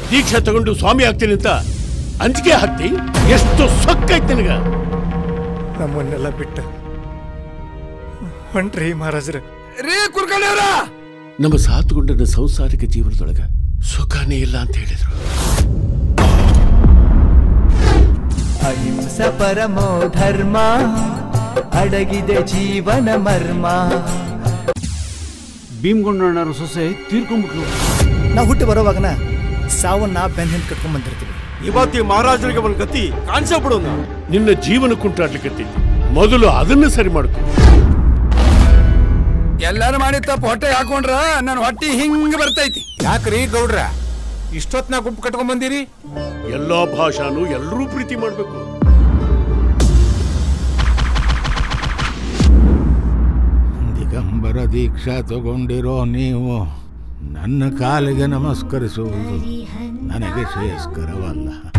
ದೀಕ್ಷೆ ತಗೊಂಡು ಸ್ವಾಮಿ ಆಗ್ತೀನಿ ಅಂತ ಅಂಜಿಕೆ ಹಾಕ್ತಿ ಎಷ್ಟು ಸೊಕ್ಕೈತ್ ನಿನಗ ನಮ್ಮನ್ನೆಲ್ಲ ಬಿಟ್ಟು ಹೊಂಟ್ರಿ ಮಹಾರಾಜ್ರೆ ರೀ ಕುರ್ಕಣ್ಣವ್ರ ನಮ್ಮ ಸಾತುಗೊಂಡನ ಸಂಸಾರಿಕ ಜೀವನದೊಳಗ ಸುಖನೇ ಇಲ್ಲ ಅಂತ ಹೇಳಿದ್ರು ಅಹಿಂಸ ಪರಮೋ ಧರ್ಮ ಅಡಗಿದೆ ಜೀವನ ಮರ್ಮ ಭೀಮಗೊಂಡಣ್ಣರ ಸೊಸೆ ತೀರ್ಕೊಂಡ್ಬಿಟ್ರು ನಾವು ಹುಟ್ಟಿ ಬರೋವಾಗನ ಸಾವನ್ನ ಬೆನ್ನ ಹಿಂದೆ ಕಟ್ಕೊಂಡ್ ಬಂದಿರ್ತೀವಿ ಇವತ್ತಿ ಮಹಾರಾಜರಿಗೆ ಒಂದ್ ಗತಿ ಕಾಣಿಸ ಬಿಡೋಣ ನಿನ್ನ ಜೀವನ ಕುಂಟಾಡ್ಲಿಕ್ಕೆ ಮೊದಲು ಅದನ್ನ ಸರಿ ಮಾಡ್ಕೊ ಎಲ್ಲಾರು ಮಾಡಿ ತಪ್ಪ ಹೊಟ್ಟೆ ಹಾಕೊಂಡ್ರ ನನ್ನ ಹೊಟ್ಟಿ ಹಿಂಗ್ ಬರ್ತೈತಿ ಯಾಕ್ರಿ ಗೌಡ್ರ ಇಷ್ಟೊತ್ನಾಗ ಗುಂಪು ಕಟ್ಕೊಂಡ್ ಬಂದಿರಿ ಎಲ್ಲಾ ಭಾಷಾನು ಎಲ್ಲರೂ ಪ್ರೀತಿ ಮಾಡ್ಬೇಕು ದಿಗಂಬರ ದೀಕ್ಷಾ ತಗೊಂಡಿರೋ ನೀವು ನನ್ನ ಕಾಲಿಗೆ ನಮಸ್ಕರಿಸುವುದು ನನಗೆ ಶ್ರೇಯಸ್ಕರವಲ್ಲ